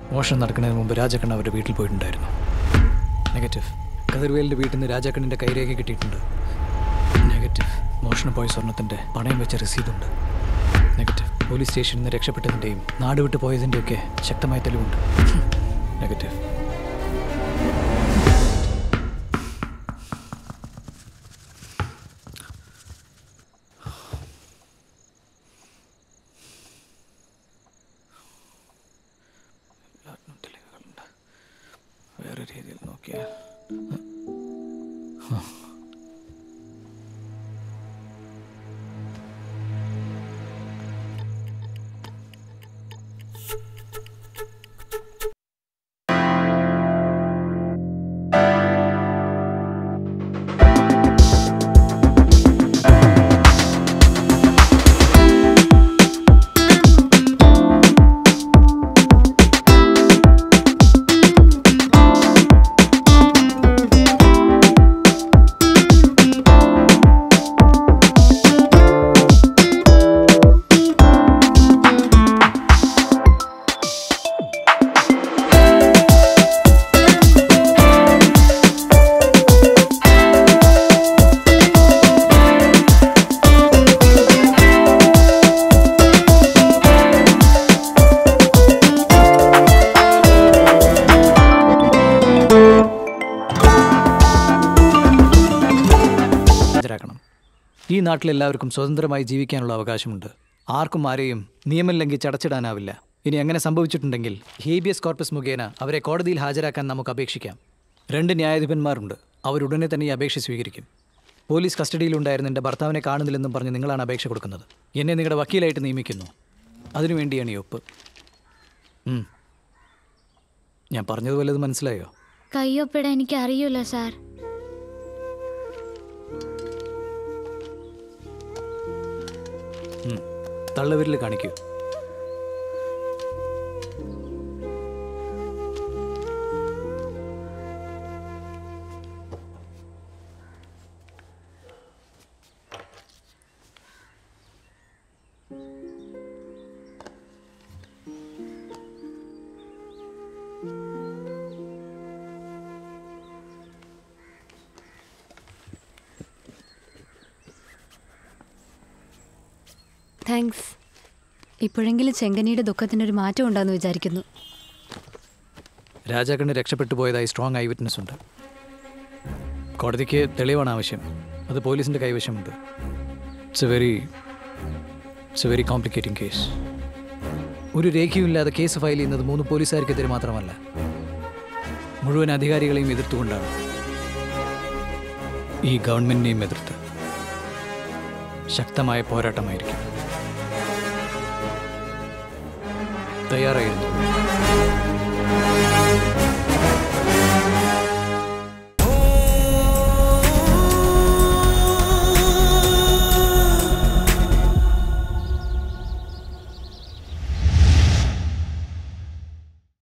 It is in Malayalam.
മോഷണം നടക്കുന്നതിന് മുമ്പ് രാജക്കണ്ണ അവരുടെ വീട്ടിൽ പോയിട്ടുണ്ടായിരുന്നു നെഗറ്റീവ് കതിർവേലിൻ്റെ വീട്ടിൽ നിന്ന് രാജാക്കണ്ണിൻ്റെ കൈരേഖ കിട്ടിയിട്ടുണ്ട് നെഗറ്റീവ് മോഷണം പോയ സ്വർണത്തിൻ്റെ പണയം വെച്ച രസീതുണ്ട് നെഗറ്റീവ് പോലീസ് സ്റ്റേഷനിൽ നിന്ന് രക്ഷപ്പെട്ടതിൻ്റെയും നാട് വിട്ടു പോയതിൻ്റെയൊക്കെ ശക്തമായ തെളിവുണ്ട് നെഗറ്റീവ് എല്ലാത്തിനും തെളിവുകളുണ്ട് വേറെ രീതിയിൽ നോക്കിയാൽ ഹാജരാക്കണം ഈ നാട്ടിലെല്ലാവർക്കും സ്വതന്ത്രമായി ജീവിക്കാനുള്ള അവകാശമുണ്ട് ആർക്കും ആരെയും നിയമം ലംഘിച്ച് അടച്ചിടാനാവില്ല ഇനി അങ്ങനെ സംഭവിച്ചിട്ടുണ്ടെങ്കിൽ ഹേബിയസ് കോർപ്പസ് മുഖേന അവരെ കോടതിയിൽ ഹാജരാക്കാൻ നമുക്ക് അപേക്ഷിക്കാം രണ്ട് ന്യായാധിപന്മാരുണ്ട് അവരുടനെ തന്നെ ഈ അപേക്ഷ സ്വീകരിക്കും പോലീസ് കസ്റ്റഡിയിലുണ്ടായിരുന്ന എൻ്റെ ഭർത്താവിനെ കാണുന്നില്ലെന്നും പറഞ്ഞ് നിങ്ങളാണ് അപേക്ഷ കൊടുക്കുന്നത് എന്നെ നിങ്ങളുടെ വക്കീലായിട്ട് നിയമിക്കുന്നു അതിനുവേണ്ടിയാണ് ഈ ഒപ്പ് ഉം. ഞാൻ പറഞ്ഞതുപോലെ അത് മനസ്സിലായോ കയ്യൊപ്പിടാൻ എനിക്ക് അറിയൂല സാർ തള്ളവിരൽ കാണിക്കൂ താങ്ക്സ് ഇപ്പോഴെങ്കിലും ചെങ്കനിയുടെ ദുഃഖത്തിനൊരു മാറ്റം ഉണ്ടാന്ന് വിചാരിക്കുന്നു രാജാക്കണ്ണ് രക്ഷപ്പെട്ടു പോയതായി സ്ട്രോങ് ഐ വിറ്റ്നസ് ഉണ്ട് കോടതിക്ക് തെളിവാണ് ആവശ്യം അത് പോലീസിൻ്റെ കൈവശമുണ്ട് it's a very it's a very complicating case ഒരു രേഖയുമില്ലാതെ കേസ് ഫയൽ ചെയ്യുന്നത് മൂന്ന് പോലീസുകാർക്കെതിരെ മാത്രമല്ല മുഴുവൻ അധികാരികളെയും എതിർത്തുകൊണ്ടാണ് ഈ ഗവൺമെൻറ്റിനെയും എതിർത്ത് ശക്തമായ പോരാട്ടമായിരിക്കും തയ്യാറായിരുന്നു